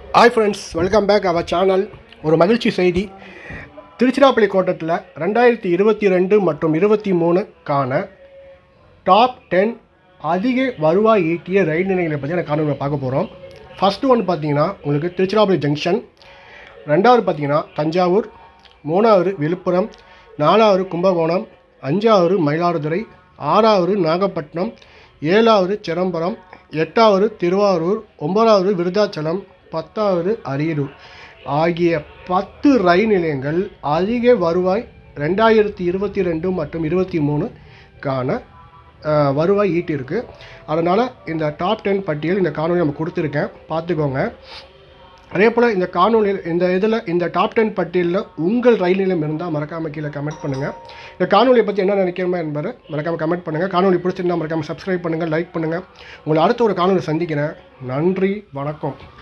hi friends welcome back our channel ஒரு மகிழ்ச்சி செய்தி திருச்சிராப்பள்ளி கோட்டத்தில் ரெண்டாயிரத்தி இருபத்தி ரெண்டு மற்றும் இருபத்தி மூணுக்கான டாப் டென் அதிக வருவாய் ஈட்டிய ரயில் நிலையங்களை பற்றி நான் காணொலியில் பார்க்க போகிறோம் ஃபஸ்ட்டு ஒன்று பார்த்தீங்கன்னா உங்களுக்கு திருச்சிராப்பள்ளி ஜங்ஷன் ரெண்டாவது பார்த்தீங்கன்னா தஞ்சாவூர் மூணாவது விழுப்புரம் நாலாவது கும்பகோணம் அஞ்சாவது மயிலாடுதுறை ஆறாவது நாகப்பட்டினம் ஏழாவது சிதம்பரம் எட்டாவது திருவாரூர் ஒன்பதாவது விருதாச்சலம் பத்தாவது அரியலூர் ஆகிய பத்து ரயில் நிலையங்கள் அதிக வருவாய் ரெண்டாயிரத்தி இருபத்தி ரெண்டு மற்றும் இருபத்தி மூணுக்கான அஹ், வருவாய் ஈட்டியிருக்கு அதனால் இந்த டாப் டென் பட்டியல் இந்த காணொலி நம்ம கொடுத்துருக்கேன் பார்த்துக்கோங்க அதே போல் இந்த காணொலியில் இந்த இதில் இந்த டாப் டென் பட்டியலில் உங்கள் ரயில் நிலையம் இருந்தால் மறக்காமல் கீழே கமெண்ட் பண்ணுங்கள் இந்த காணொலியை பற்றி என்ன நினைக்கிறோமோ என்பதை மறக்காமல் கமெண்ட் பண்ணுங்கள் காணொலி பிடிச்சிருந்தா மறக்காமல் சப்ஸ்கிரைப் பண்ணுங்கள் லைக் பண்ணுங்கள் உங்களை அடுத்த ஒரு காணொலி சந்திக்கிறேன் நன்றி வணக்கம்